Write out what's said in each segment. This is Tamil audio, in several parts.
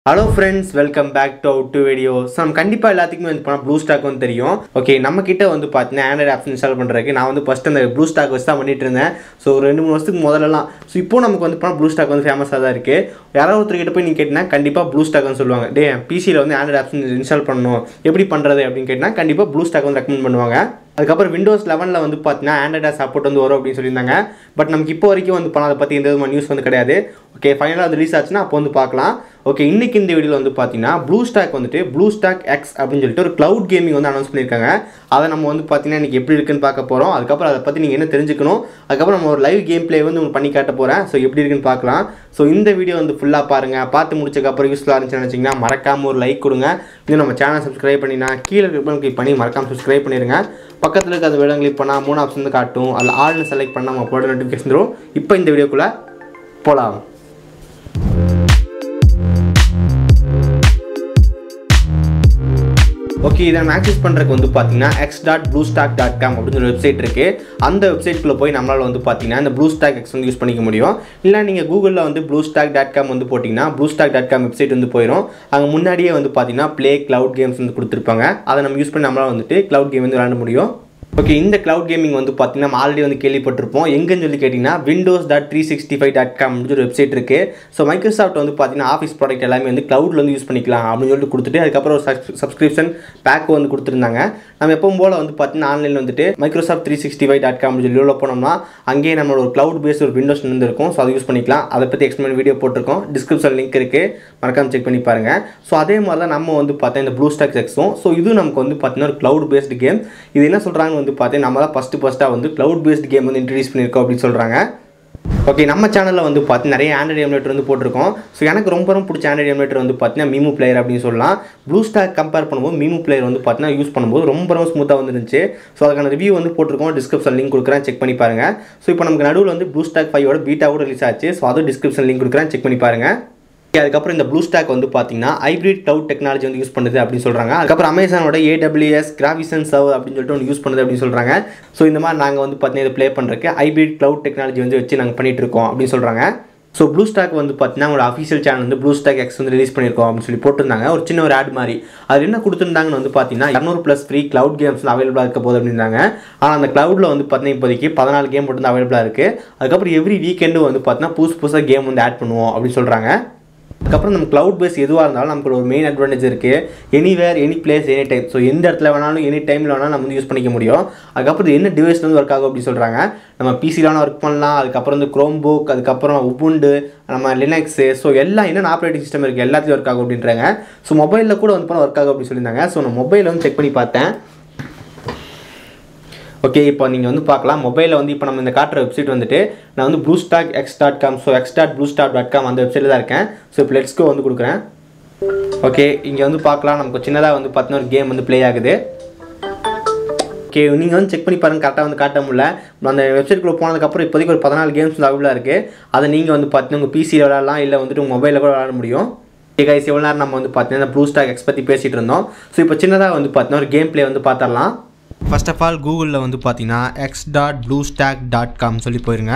hello friends welcome back to out to video so நம்ம கண்டிப்பாக எல்லாத்துக்குமே வந்து போனால் ப்ளூ ஸ்டாக் வந்து தெரியும் ஓகே நம்ம கிட்ட வந்து பார்த்தீங்கன்னா ஆண்ட்ராய்ட் ஆப்ஸ் இன்ஸ்டால் பண்ணுறதுக்கு நான் வந்து ஃபஸ்ட் அந்த ப்ளூ ஸ்டாக் வச்சு தான் பண்ணிட்டு இருந்தேன் ஸோ ஒரு ரெண்டு மூணு வருஷத்துக்கு முதல்லலாம் ஸோ இப்போ நமக்கு வந்து போனால் ப்ளூ ஸ்டாக் வந்து ஃபேமஸாக தான் இருக்குது யாராவது ஒருத்தர் கிட்ட போய் நீங்கள் கேட்டிங்கன்னா கண்டிப்பாக ப்ளூ ஸ்டாக்னு சொல்லுவாங்க டே பிசியில் வந்து ஆண்ட்ராய்ட் ஆப்ஸ் இன்ஸ்டால் பண்ணணும் எப்படி பண்ணுறது அப்படின்னு கேட்டிங்கன்னா கண்டிப்பாக ப்ளூ ஸ்டாக் வந்து ரெக்கமெண்ட் பண்ணுவாங்க அதுக்கப்புறம் விண்டோஸ் லெவனில் வந்து பார்த்தீங்கன்னா ஆண்ட்ராய்ட் சப்போர்ட் வந்து வரும் அப்படின்னு சொல்லியிருந்தாங்க பட் நமக்கு இப்போ வரைக்கும் வந்து பண்ண அதை பற்றி எந்த விதமான நியூஸ் வந்து கிடையாது ஓகே ஃபைனலாக அது ரிலீஸ் ஆச்சுன்னா அப்போ வந்து பார்க்கலாம் ஓகே இன்னைக்கு இந்த வீடியோவில் வந்து பார்த்தீங்கன்னா ப்ளூ ஸ்டாக் வந்துட்டு ப்ளூ ஸ்டாக் எக்ஸ் அப்படின்னு சொல்லிட்டு ஒரு க்ளவுட் கேமிங் வந்து அனௌன்ஸ் பண்ணியிருக்காங்க அதை நம்ம வந்து பார்த்தீங்கன்னா இன்றைக்கி எப்படி இருக்குன்னு பார்க்க போகிறோம் அதுக்கப்புறம் அதை பற்றி நீங்கள் என்ன தெரிஞ்சுக்கணும் அதுக்கப்புறம் நம்ம ஒரு லைவ் கேம் ப்ளே வந்து உங்களுக்கு பண்ணி காட்ட போகிறேன் ஸோ எப்படி இருக்குன்னு பார்க்கலாம் ஸோ இந்த வீடியோ வந்து ஃபுல்லாக பாருங்கள் பார்த்து முடிச்சதுக்கப்புறம் யூஸ்ஃபுல்லாக இருந்துச்சுன்னு நினச்சிங்கன்னா மறக்காமல் ஒரு லைக் கொடுங்க இன்னும் நம்ம சேனல் சப்ஸ்கிரைப் பண்ணினா கீழே கிளிக் கிளிக் பண்ணி மறக்காமல் சப்ஸ்கிரைப் பண்ணிடுங்க பக்கத்தில் இருக்க அந்த விடம் கிளிக் பண்ணால் மூணு ஆப்ஷன் வந்து காட்டும் அதில் ஆள்னு செலக்ட் பண்ணால் நம்ம போட நோட்டிஃபிகேஷன் தரும் இப்போ இந்த வீடியோக்குள்ளே போகலாம் ஓகே இதை நம்ம ஆக்சஸ் பண்ணுறதுக்கு வந்து பார்த்தீங்கன்னா X dot blue stock dot com அப்படின்னு ஒரு வெப்சைட் இருக்குது அந்த வெப்சைட்குள்ளே போய் நம்மளால் வந்து பார்த்தீங்கன்னா இந்த ப்ளூ ஸ்டாக் எக்ஸ் வந்து யூஸ் பண்ணிக்க முடியும் இல்லை நீங்கள் கூகுளில் வந்து ப்ளூ ஸ்டாக் டாட் காம் வந்து போட்டிங்கன்னா blue stock dot com website வந்து போயிடும் அங்கே முன்னாடியே வந்து பார்த்தீங்கன்னா ப்ளே க்ளவுட் கேம்ஸ் வந்து கொடுத்துருப்பாங்க அதை நம்ம யூஸ் பண்ணி நம்மளால் வந்துட்டு க்ளவுட் கேம் வந்து விளாட முடியும் ஓகே இந்த க்ளவுட் கேமிங் வந்து பார்த்தீங்கன்னா நம்ம ஆல்ரெடி வந்து கேள்விப்பட்டிருப்போம் எங்கன்னு சொல்லி கேட்டிங்கன்னா Windows dot three sixty five dot com ஒரு வெப்சைட் இருக்குது ஸோ மைக்ரோசாஃப்ட் வந்து பார்த்தீங்கன்னா ஆஃபீஸ் ப்ராடக்ட் எல்லாமே வந்து க்ளவுடில் வந்து யூஸ் பண்ணிக்கலாம் அப்படின்னு சொல்லிட்டு கொடுத்துட்டு அதுக்கப்புறம் ஒரு சப்ஸ்கிரிப்ஷன் பேக் வந்து கொடுத்துருந்தாங்க நம்ம எப்பவும் போல் வந்து பார்த்தீங்கன்னா ஆன்லைனில் வந்துட்டு Microsoft three sixty five dot com சொல்லி உள்ள போனோம்னா அங்கேயே நம்மளோட ஒரு க்ளவுட் பேஸ்ட் ஒரு விண்டோஸ் வந்து இருக்கும் ஸோ அதை யூஸ் பண்ணிக்கலாம் அதை பற்றி எக்ஸ்பிளைன் வீடியோ போட்டிருக்கோம் டிஸ்கிரிப்ஷன் லிங்க் இருக்குது மறக்காம செக் பண்ணி பாருங்கள் ஸோ அதே மாதிரி தான் நம்ம வந்து பார்த்தா இந்த ப்ளூ ஸ்டாக் செக்ஸும் ஸோ இது நமக்கு வந்து பார்த்தீங்கன்னா ஒரு க்ளவுட் பேஸ்டு கேம் இது என்ன சொல்கிறாங்க வந்து பார்த்தீங்கன்னா நம்ம தான் ஃபஸ்ட்டு ஃபஸ்ட்டாக வந்து க்ளவுட் பேஸ்ட் கேம் வந்து இன்ட்ரடியூஸ் பண்ணியிருக்கோம் அப்படின்னு சொல்கிறாங்க ஓகே நம்ம சேனலில் வந்து பார்த்து நிறைய ஆண்ட்ராய்டு எமுலேட்டர் வந்து போட்டிருக்கோம் ஸோ எனக்கு ரொம்ப ரொம்ப பிடிச்ச ஆண்ட்ராய்டு எமுலேட்டர் வந்து பார்த்தீங்கன்னா மீமு பிளேயர் அப்படின்னு சொல்லலாம் ப்ளூ ஸ்டாக் கம்பேர் பண்ணும்போது மீமு பிளேயர் வந்து பார்த்தீங்கன்னா யூஸ் பண்ணும்போது ரொம்ப ரொம்ப ஸ்மூத்தாக வந்துருந்துச்சு ஸோ அதுக்கான ரிவ்யூ வந்து போட்டிருக்கோம் டிஸ்கிரிப்ஷன் லிங்க் கொடுக்குறேன் செக் பண்ணி பாருங்கள் ஸோ இப்போ நமக்கு நடுவில் வந்து ப்ளூ ஸ்டாக் ஃபைவோட பீட்டா கூட ரிலீஸ் ஆச்சு ஸோ அதுவும் டிஸ்கிரிப்ஷன் லிங்க் கொடுக்குறேன் செக் பண்ணி பாருங்கள் அதுக்கப்புறம் இந்த ப்ளூ ஸ்டாக் வந்து பார்த்தீங்கன்னா ஹைப்ரிட் க்ளவுட் டெக்னாலஜி வந்து யூஸ் பண்ணுது அப்படின்னு சொல்கிறாங்க அதுக்கப்புறம் அமேசானோட ஏடபிள்யூஎஸ் கிராவிசன் சர்வ் அப்படின்னு சொல்லிட்டு ஒன்று யூஸ் பண்ணுது அப்படின்னு சொல்கிறாங்க ஸோ இந்த மாதிரி நாங்கள் வந்து பார்த்தீங்கன்னா இதை ப்ளே பண்ணுறதுக்கு ஹைப்ரிட் க்ளவுட் டெக்னாலஜி வந்து வச்சு நாங்கள் பண்ணிட்டு இருக்கோம் அப்படின்னு சொல்கிறாங்க ஸோ ப்ளூ ஸ்டாக் வந்து பார்த்தீங்கன்னா அவங்களோட அஃபீஷியல் சேனல் வந்து ப்ளூ ஸ்டாக் எக்ஸ் வந்து ரிலீஸ் பண்ணியிருக்கோம் அப்படின்னு சொல்லி போட்டிருந்தாங்க ஒரு சின்ன ஒரு ஆட் மாதிரி அது என்ன கொடுத்துருந்தாங்கன்னு வந்து பார்த்தீங்கன்னா இரநூறு ப்ளஸ் ஃப்ரீ க்ளவுட் கேம்ஸ் அவைலபிளாக இருக்க போது அப்படின்னாங்க ஆனால் அந்த க்ளவுடில் வந்து பார்த்தீங்கன்னா இப்போதைக்கு பதினாலு கேம் மட்டும் தான் அவைலபிளாக இருக்குது அதுக்கப்புறம் எவ்ரி வீக்கெண்டு வந்து பார்த்தீங்கன்னா புதுசு புதுசாக கேம் வந்து ஆட் பண்ணுவோம் அப்படின்னு சொல்கிறாங்க அதுக்கப்புறம் நம்ம க்ளவுட் பேஸ் எதுவாக இருந்தாலும் நமக்கு ஒரு மெயின் அட்வான்டேஜ் இருக்குது anywhere any place any time so எந்த இடத்துல வேணாலும் எனி டைமில் வேணாலும் நம்ம வந்து யூஸ் பண்ணிக்க முடியும் அதுக்கப்புறம் இது என்ன டிவைஸ் வந்து ஒர்க் ஆகும் அப்படின்னு சொல்கிறாங்க நம்ம பிசியில் வேணால் ஒர்க் பண்ணலாம் அதுக்கப்புறம் வந்து க்ரோம் புக் அதுக்கப்புறம் உபுண்டு நம்ம லினக்ஸு ஸோ எல்லாம் என்னென்ன ஆப்ரேட்டிங் சிஸ்டம் இருக்குது எல்லாத்துலையும் ஒர்க் ஆகும் அப்படின்றாங்க ஸோ மொபைலில் கூட வந்து போனால் ஒர்க் ஆகும் அப்படின்னு சொல்லியிருந்தாங்க ஸோ நான் மொபைலில் வந்து செக் பண்ணி பார்த்தேன் ஓகே இப்போ நீங்கள் வந்து பார்க்கலாம் மொபைலில் வந்து இப்போ நம்ம இந்த காட்டுற வெப்சைட் வந்துட்டு நான் வந்து blue stock X dot com so X dot blue stock dot com அந்த வெப்சைட்டில் தான் இருக்கேன் ஸோ இப்போ லெட்ஸ்கோ வந்து கொடுக்குறேன் ஓகே இங்கே வந்து பார்க்கலாம் நமக்கு சின்னதாக வந்து பார்த்தீங்கன்னா ஒரு கேம் வந்து ப்ளே ஆகுது ஓகே நீங்கள் வந்து செக் பண்ணி பாருங்கள் கரெக்டாக வந்து காட்ட முடியல அந்த வெப்சைட்குள்ளே போனதுக்கப்புறம் இப்போதைக்கு ஒரு பதினாலு கேம்ஸ் வந்து அவைலபிளாக இருக்குது அதை நீங்கள் வந்து பார்த்தீங்கன்னா உங்கள் பிசியில் விளாடலாம் இல்லை வந்துட்டு உங்கள் மொபைலில் கூட விளாட முடியும் கைஸ் எவ்வளோ நேரம் நம்ம வந்து பார்த்தீங்கன்னா இந்த ப்ளூ ஸ்டாக் எக்ஸ் பற்றி பேசிகிட்டு இருந்தோம் ஸோ இப்போ சின்னதாக வந்து பார்த்தீங்கன்னா ஒரு கேம் ப்ளே வந்து பார்த்துடலாம் ஃபர்ஸ்ட் ஆஃப் ஆல் கூகுளில் வந்து பார்த்தீங்கன்னா X dot blue stock dot com சொல்லி போயிருங்க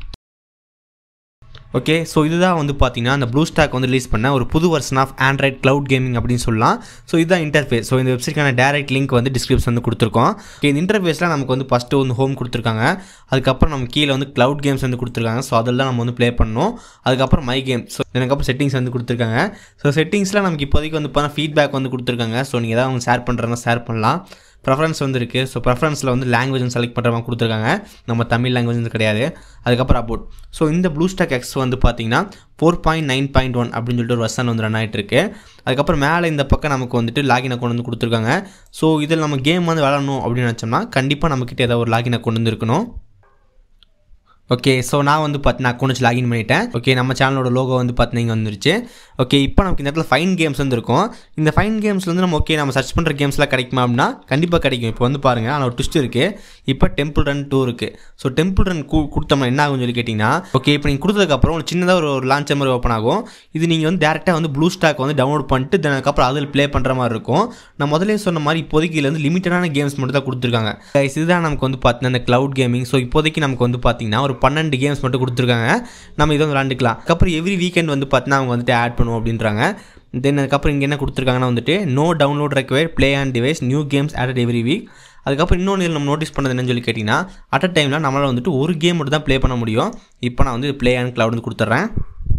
ஓகே ஸோ இதுதான் வந்து பார்த்தீங்கன்னா அந்த ப்ளூ ஸ்டாக் வந்து ரிலீஸ் பண்ண ஒரு புது version of Android cloud gaming அப்படின்னு சொல்லலாம் ஸோ இதுதான் இன்டர்ஃபேஸ் ஸோ இந்த வெப்சைட்க்கான டேரக்ட் லிங்க் வந்து டிஸ்கிரிப்ஷன் வந்து கொடுத்துருக்கோம் ஓகே இந்த இன்டர்ஃபேஸில் நமக்கு வந்து ஃபஸ்ட்டு வந்து ஹோம் கொடுத்துருக்காங்க அதுக்கப்புறம் நம்ம கீழே வந்து க்ளவுட் கேம்ஸ் வந்து கொடுத்துருக்காங்க ஸோ அதில் தான் நம்ம வந்து ப்ளே பண்ணணும் அதுக்கப்புறம் மை கேம் ஸோ அதுக்கப்புறம் செட்டிங்ஸ் வந்து கொடுத்துருக்காங்க ஸோ செட்டிங்ஸில் நமக்கு இப்போதைக்கு வந்து பார்த்தா ஃபீட்பேக் வந்து கொடுத்துருக்காங்க ஸோ நீங்கள் ஏதாவது அவங்க ஷேர் பண்ணுறாங்க ஷேர் பண்ணலாம் ப்ரெஃபரன்ஸ் வந்து இருக்குது ஸோ ப்ரெஃபரன்ஸில் வந்து லாங்குவேஜ் செலக்ட் பண்ணுற மாதிரி கொடுத்துருக்காங்க நம்ம தமிழ் லாங்குவேஜ் வந்து கிடையாது அதுக்கப்புறம் அபவுட் ஸோ இந்த ப்ளூ ஸ்டாக் எக்ஸ் வந்து பார்த்தீங்கன்னா four point nine point one அப்படின்னு சொல்லிட்டு ஒரு வர்ஷன் வந்து ரன் ஆகிட்டு இருக்கு அதுக்கப்புறம் மேலே இந்த பக்கம் நமக்கு வந்துட்டு லாகின் அக்கௌண்ட் வந்து கொடுத்துருக்காங்க ஸோ இதில் நம்ம கேம் வந்து விளாடணும் அப்படின்னு நினச்சோம்னா கண்டிப்பாக நம்மக்கிட்ட ஏதாவது ஒரு லாகின் அக்கௌண்ட் வந்து இருக்கணும் ஓகே ஸோ நான் வந்து பார்த்தீங்கன்னா அக்கௌண்ட் வச்சு லாகின் பண்ணிட்டேன் ஓகே நம்ம சேனலோட லோகோ வந்து பார்த்தீங்கன்னா வந்துருச்சு ஓகே இப்போ நமக்கு இந்த இடத்துல ஃபைன் கேம்ஸ் வந்து இருக்கும் இந்த ஃபைன் கேம்ஸில் வந்து நம்ம ஓகே நம்ம சர்ச் பண்ணுற கேம்ஸ்லாம் கிடைக்குமா அப்படின்னா கண்டிப்பாக கிடைக்கும் இப்போ வந்து பாருங்கள் ஆனால் ஒரு ட்விஸ்ட் இருக்குது இப்போ டெம்பிள் ரன் டூ இருக்குது ஸோ டெம்பிள் ரன் கொடுத்தோம்னா என்ன ஆகும்னு சொல்லி கேட்டிங்கன்னா ஓகே இப்போ நீங்கள் கொடுத்ததுக்கப்புறம் ஒரு சின்னதாக ஒரு ஒரு லான்ச் மாதிரி ஓப்பன் ஆகும் இது நீங்கள் வந்து டேரெக்டாக வந்து ப்ளூ ஸ்டாக் வந்து டவுன்லோட் பண்ணிட்டு தென் அதுக்கப்புறம் அதில் ப்ளே பண்ணுற மாதிரி இருக்கும் நான் முதலே சொன்ன மாதிரி இப்போதைக்கு இதில் வந்து லிமிட்டடான கேம்ஸ் மட்டும் தான் கொடுத்துருக்காங்க கைஸ் இதுதான் நமக்கு வந்து பார்த்தீங்கன்னா இந்த க்ளவுட் கேமிங் ஸோ இப்போதைக்கு நமக்கு வந்து பார்த்தீங்கன்னா ஒரு பன்னெண்டு கேம்ஸ் மட்டும் கொடுத்துருக்காங்க நம்ம இதை வந்து விளாண்டுக்கலாம் அதுக்கப்புறம் எவ்ரி வீக்கெண்ட் வந்து பார்த்தீங்கன்னா அவங்க வந்துட்டு ஆட் பண்ணுவோம் அப்படின்றாங்க தென் அதுக்கப்புறம் இங்கே என்ன கொடுத்துருக்காங்கன்னா வந்துட்டு no download require play on device new games added every week அதுக்கப்புறம் இன்னொன்று நம்ம நோட்டீஸ் பண்ணது என்னன்னு சொல்லி கேட்டிங்கன்னா அட் அ டைமில் நம்மளால் வந்துட்டு ஒரு கேம் மட்டும் தான் ப்ளே பண்ண முடியும் இப்போ நான் வந்து ப்ளே ஆன் க்ளவுட் வந்து கொடுத்துட்றேன்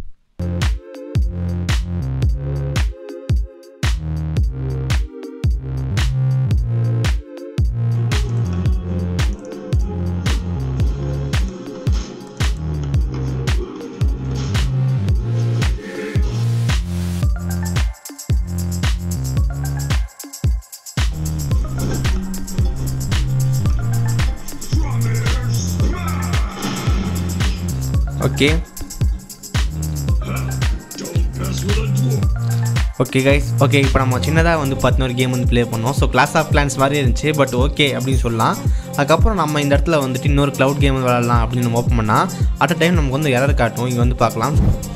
ஓகே ஓகே கைஸ் ஓகே இப்போ நம்ம சின்னதாக வந்து பார்த்தீங்கன்னா ஒரு கேம் வந்து ப்ளே பண்ணோம் ஸோ கிளாஸ் ஆஃப் கிளான்ஸ் மாதிரி இருந்துச்சு பட் ஓகே அப்படின்னு சொல்லலாம் அதுக்கப்புறம் நம்ம இந்த இடத்துல வந்துட்டு இன்னொரு க்ளவுட் கேம் விளாட்லாம் அப்படின்னு நம்ம ஓப்பன் பண்ணால் அட் அ டைம் நமக்கு வந்து எரர் காட்டும் இங்கே வந்து பார்க்கலாம்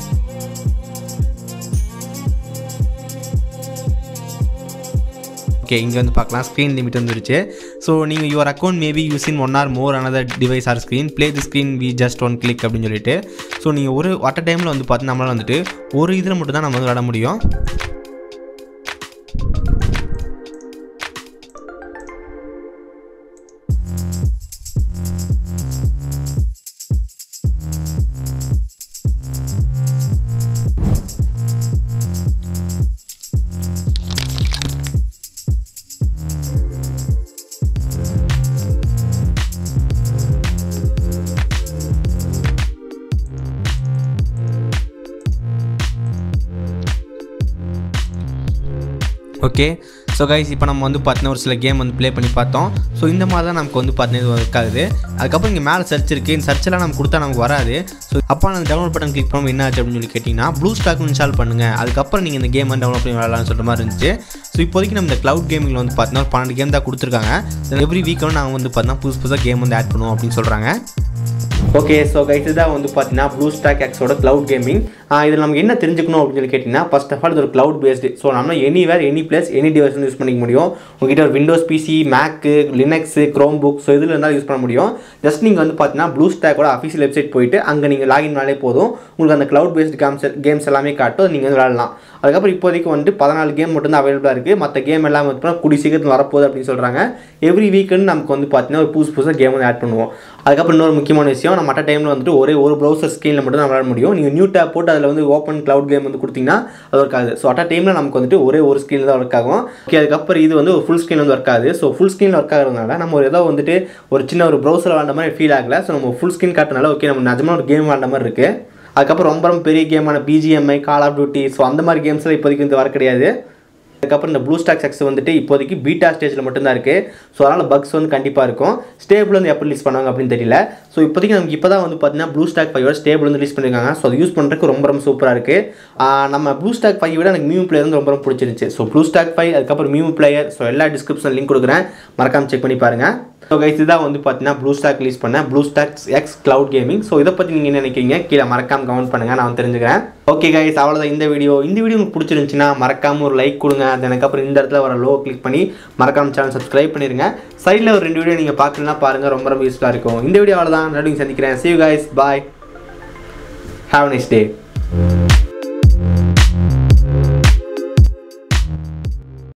ஓகே இங்கே வந்து பார்க்கலாம் ஸ்க்ரீன் லிமிட் வந்துருச்சு ஸோ நீங்கள் your account maybe use in one or more another device or screen play the screen we just one click அப்படின்னு சொல்லிட்டு ஸோ நீங்கள் ஒரு அட் அ டைமில் வந்து பார்த்து நம்மளால் வந்துட்டு ஒரு இதில் மட்டும் தான் நம்ம வந்து விளாட முடியும் ஓகே ஸோ கைஸ் இப்போ நம்ம வந்து பார்த்தீங்கன்னா ஒரு சில கேம் வந்து ப்ளே பண்ணி பார்த்தோம் ஸோ இந்த மாதிரி தான் நமக்கு வந்து பார்த்தீங்கன்னா ஒர்க் ஆகுது அதுக்கப்புறம் இங்கே மேலே சர்ச் இருக்குது இந்த சர்ச்செல்லாம் நம்ம கொடுத்தா நமக்கு வராது ஸோ அப்போ அந்த டவுன்லோட் பட்டன் கிளிக் பண்ணும்போது என்ன ஆச்சு அப்படின்னு சொல்லி கேட்டிங்கன்னா ப்ளூ ஸ்டாக் இன்ஸ்டால் பண்ணுங்கள் அதுக்கப்புறம் நீங்கள் இந்த கேம் வந்து டவுன்லோட் பண்ணி விளாட்லாம்னு சொல்கிற மாதிரி இருந்துச்சு ஸோ இப்போதைக்கு நம்ம இந்த க்ளவுட் கேமிங்கில் வந்து பார்த்தீங்கன்னா ஒரு பன்னெண்டு கேம் தான் கொடுத்துருக்காங்க எவ்ரி வீக் வந்து நாங்கள் வந்து பார்த்தீங்கன்னா புதுசு புதுசாக கேம் வந்து ஆட் பண்ணுவோம் அப்படின்னு சொல்கிறாங்க ஓகே ஸோ கைஸ் இதான் வந்து பார்த்தீங்கன்னா ப்ளூ ஸ்டாக் எக்ஸோட க்ளவுட் கேமிங் இதில் நமக்கு என்ன தெரிஞ்சுக்கணும் அப்படின்னு சொல்லி கேட்டிங்கன்னா ஃபர்ஸ்ட் ஆஃப் ஆல் இது ஒரு க்ளவுட் பேஸ்டு ஸோ நம்ம anywhere any place any device வந்து யூஸ் பண்ணிக்க முடியும் உங்ககிட்ட ஒரு Windows PC Mac Linux Chromebook so இதில் இருந்தாலும் யூஸ் பண்ண முடியும் ஜஸ்ட் நீங்கள் வந்து பார்த்தீங்கன்னா ப்ளூ ஸ்டாக்கோட அஃபிஷியல் வெப்சைட் போயிட்டு அங்கே நீங்கள் லாகின் பண்ணாலே போதும் உங்களுக்கு அந்த க்ளவுட் பேஸ்டு கேம்ஸ் கேம்ஸ் எல்லாமே காட்டும் நீங்கள் வந்து விளாடலாம் அதுக்கப்புறம் இப்போதைக்கு வந்துட்டு பதினாலு கேம் மட்டும் தான் அவைலபிளாக இருக்குது மற்ற கேம் எல்லாமே வந்து பார்த்தீங்கன்னா கூடிய சீக்கிரத்தில் வரப்போகுது அப்படின்னு சொல்கிறாங்க எவ்ரி வீக்கெண்ட் நமக்கு வந்து பார்த்தீங்கன்னா ஒரு புதுசு புதுசாக கேம் வந்து ஆட் பண்ணுவோம் அதுக்கப்புறம் இன்னொரு முக்கியமான விஷயம் நம்ம மற்ற டைமில் வந்துட்டு ஒரே ஒரு ப்ரௌசர் ஸ்க்ரீனில் மட்டும் தான் விளாட முடியும் நீங்கள் நியூ டேப் போட்டு அதில் வந்து ஓப்பன் க்ளவுட் கேம் வந்து கொடுத்தீங்கன்னா அது ஒர்க் ஆகுது ஸோ அட் டைமில் நமக்கு வந்துட்டு ஒரே ஒரு ஸ்க்ரீனில் தான் ஒர்க் ஆகும் ஓகே அதுக்கப்புறம் இது வந்து ஒரு ஃபுல் ஸ்க்ரீன் வந்து ஒர்க் ஆகுது ஸோ ஃபுல் ஸ்க்ரீனில் ஒர்க் ஆகிறதுனால நம்ம ஒரு ஏதோ வந்துட்டு ஒரு சின்ன ஒரு ப்ரௌசர் விளாண்ட மாதிரி ஃபீல் ஆகல ஸோ நம்ம ஃபுல் ஸ்க்ரீன் காட்டுறதுனால ஓகே நம்ம நிஜமாக ஒரு கேம் விளாண்ட மாதிரி இருக்குது அதுக்கப்புறம் ரொம்ப ரொம்ப பெரிய கேமான BGMI Call of Duty so அந்த மாதிரி கேம்ஸ்லாம் இப்போதைக்கு வந்து வர கிடையாது அதுக்கப்புறம் இந்த ப்ளூ ஸ்டாக் செக்ஸ் வந்துட்டு இப்போதைக்கு பீட்டா ஸ்டேஜில் மட்டும்தான் இருக்குது ஸோ அதனால் பக்ஸ் வந்து கண்டிப்பாக இருக்கும் ஸ்டேபிள் வந்து எப்போ ரிலீஸ் பண்ணுவாங்க அப்படின்னு தெரியல ஸோ இப்போதைக்கு நமக்கு இப்போ தான் வந்து பார்த்தீங்கன்னா ப்ளூ ஸ்டாக் ஃபைவோட ஸ்டேபிள் வந்து ரிலீஸ் பண்ணியிருக்காங்க ஸோ அது யூஸ் பண்ணுறதுக்கு ரொம்ப ரொம்ப சூப்பராக இருக்குது நம்ம ப்ளூ ஸ்டாக் ஃபைவ் விட எனக்கு மியூ பிளேயர் வந்து ரொம்ப ரொம்ப பிடிச்சிருந்துச்சு ஸோ ப்ளூ ஸ்டாக் ஃபைவ் அதுக்கப்புறம் மியூ பிளேயர் ஸோ எல்லா டிஸ்கிரிப்ஷன் லிங்க் கொடுக்குறேன் மறக்காம செக் பண்ணி பாருங்கள் ஸோ கைஸ் இதான் வந்து பார்த்தீங்கன்னா ப்ளூ ஸ்டாக் ரிலீஸ் பண்ண blue stock X cloud gaming so இதை பற்றி நீங்கள் என்ன நினைக்கிறீங்க கீழே மறக்காம கமெண்ட் பண்ணுங்கள் நான் தெரிஞ்சுக்கிறேன் ஓகே கைஸ் அவ்வளோதான் இந்த வீடியோ இந்த வீடியோ உங்களுக்கு பிடிச்சிருந்துச்சுன்னா மறக்காம ஒரு லைக் கொடுங்க அதுக்கப்புறம் இந்த இடத்துல வர லோ கிளிக் பண்ணி மறக்காம சேனல் சப்ஸ்கிரைப் பண்ணிருங்க சைடில் ஒரு ரெண்டு வீடியோ நீங்கள் பார்க்கலாம் பாருங்கள் ரொம்ப ரொம்ப யூஸ்ஃபுல்லாக இருக்கும் இந்த வீடியோ அவ்வளோதான் நடுவில் சந்திக்கிறேன் see you guys bye have a nice day